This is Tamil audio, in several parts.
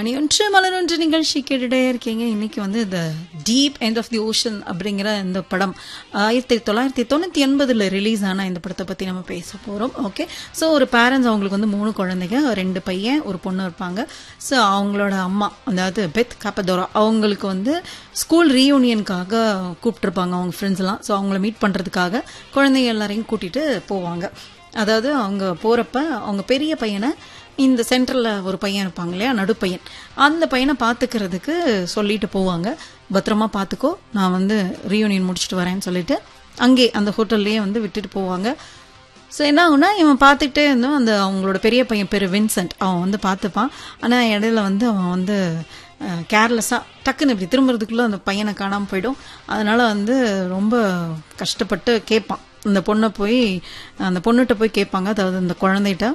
மணி ஒன்று மலர் ஒன்று நிகழ்ச்சி கேட்டுட்டே இருக்கீங்க இன்னைக்கு வந்து இந்த deep end of the ocean அப்படிங்கிற இந்த படம் ஆயிரத்தி தொள்ளாயிரத்தி தொண்ணூற்றி எண்பதில் ரிலீஸ் ஆன இந்த படத்தை பற்றி நம்ம பேச போகிறோம் ஓகே ஸோ ஒரு பேரண்ட்ஸ் அவங்களுக்கு வந்து மூணு குழந்தைங்க ரெண்டு பையன் ஒரு பொண்ணு இருப்பாங்க ஸோ அவங்களோட அம்மா அதாவது பெத் காப்பதோரா அவங்களுக்கு வந்து ஸ்கூல் ரீயூனியனுக்காக கூப்பிட்டுருப்பாங்க அவங்க ஃப்ரெண்ட்ஸ் எல்லாம் ஸோ அவங்கள மீட் பண்ணுறதுக்காக குழந்தைங்க எல்லாரையும் கூட்டிகிட்டு போவாங்க அதாவது அவங்க போகிறப்ப அவங்க பெரிய பையனை இந்த சென்டரில் ஒரு பையன் இருப்பாங்க இல்லையா நடுப்பையன் அந்த பையனை பார்த்துக்கிறதுக்கு சொல்லிட்டு போவாங்க பத்திரமா பார்த்துக்கோ நான் வந்து ரீயூனியன் முடிச்சுட்டு வரேன்னு சொல்லிட்டு அங்கே அந்த ஹோட்டல்லையே வந்து விட்டுட்டு போவாங்க ஸோ என்ன ஆகுனா இவன் பார்த்துக்கிட்டே இருந்தோம் அந்த அவங்களோட பெரிய பையன் பேர் வின்சென்ட் அவன் வந்து பார்த்துப்பான் ஆனால் இடையில வந்து அவன் வந்து கேர்லெஸ்ஸாக டக்குன்னு இப்படி திரும்புறதுக்குள்ளே அந்த பையனை காணாமல் போயிடும் அதனால் வந்து ரொம்ப கஷ்டப்பட்டு கேட்பான் அந்த பொண்ணை போய் அந்த பொண்ணுகிட்ட போய் கேட்பாங்க அதாவது அந்த குழந்தைகிட்ட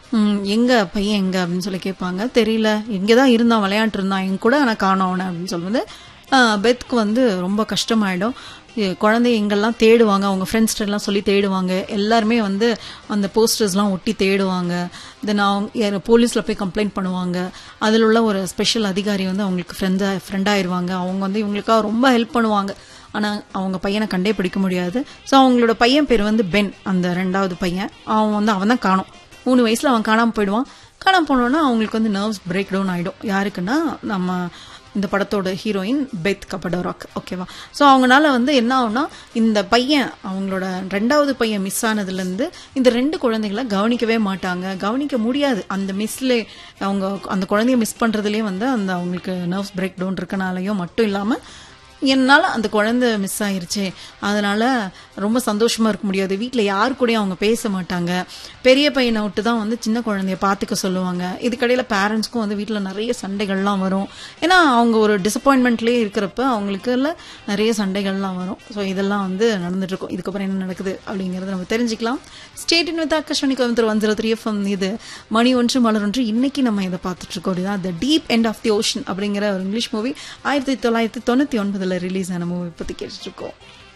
எங்க பையன் எங்க அப்படின்னு சொல்லி கேட்பாங்க தெரியல இங்கே தான் இருந்தான் விளையாட்டு இருந்தான் எங்க கூட ஆனால் காணோம் அவனை அப்படின்னு சொல்லும்போது பெத்க்கு வந்து ரொம்ப கஷ்டமாயிடும் குழந்தை எங்கெல்லாம் தேடுவாங்க அவங்க ஃப்ரெண்ட்ஸ்ட எல்லாம் சொல்லி தேடுவாங்க எல்லாருமே வந்து அந்த போஸ்டர்ஸ்லாம் ஒட்டி தேடுவாங்க தென் அவங்க போலீஸில் போய் கம்ப்ளைண்ட் பண்ணுவாங்க அதில் உள்ள ஒரு ஸ்பெஷல் அதிகாரி வந்து அவங்களுக்கு ஃப்ரெண்டாக ஃப்ரெண்டாயிருவாங்க அவங்க வந்து இவங்களுக்காக ரொம்ப ஹெல்ப் பண்ணுவாங்க ஆனால் அவங்க பையனை கண்டே பிடிக்க முடியாது ஸோ அவங்களோட பையன் பேர் வந்து பென் அந்த ரெண்டாவது பையன் அவன் வந்து அவன் தான் காணும் மூணு வயசில் அவன் காணாமல் போயிடுவான் காணாமல் போனோன்னா அவங்களுக்கு வந்து நர்வ்ஸ் பிரேக் டவுன் ஆகிடும் யாருக்குன்னா நம்ம இந்த படத்தோட ஹீரோயின் பெத் கபடோராக் ஓகேவா ஸோ அவங்களால வந்து என்ன ஆகும்னா இந்த பையன் அவங்களோட ரெண்டாவது பையன் மிஸ் ஆனதுலேருந்து இந்த ரெண்டு குழந்தைகளை கவனிக்கவே மாட்டாங்க கவனிக்க முடியாது அந்த மிஸ்ல அவங்க அந்த குழந்தைய மிஸ் பண்ணுறதுலேயே வந்து அந்த அவங்களுக்கு நர்வ்ஸ் பிரேக் டவுன் இருக்கனாலையும் மட்டும் இல்லாமல் என்னால் அந்த குழந்தை மிஸ் ஆயிருச்சு அதனால ரொம்ப சந்தோஷமா இருக்க முடியாது வீட்டில் யாரு கூடயும் அவங்க பேச மாட்டாங்க பெரிய பையனை விட்டு தான் வந்து சின்ன குழந்தைய பார்த்துக்க சொல்லுவாங்க இதுக்கடையில் பேரண்ட்ஸ்க்கும் வந்து வீட்டில் நிறைய சண்டைகள்லாம் வரும் ஏன்னா அவங்க ஒரு டிசப்பாயின்மெண்ட்லேயே இருக்கிறப்ப அவங்களுக்கு நிறைய சண்டைகள்லாம் வரும் ஸோ இதெல்லாம் வந்து நடந்துட்டு இருக்கும் இதுக்கப்புறம் என்ன நடக்குது அப்படிங்கிறத நம்ம தெரிஞ்சுக்கலாம் stay tuned with Akashvani Coimbatore one zero three FM இது மணி ஒன்று மலர் ஒன்று இன்னைக்கு நம்ம இதை பார்த்துட்டு இருக்கோம் அப்படிதான் the deep end of the ocean அப்படிங்கிற ஒரு இங்கிலீஷ் மூவி ஆயிரத்தி தொள்ளாயிரத்தி தொண்ணூற்றி ஒன்பது ரிலீஸ் ஆன மூவி பற்றி கேட்டுட்டு இருக்கோம்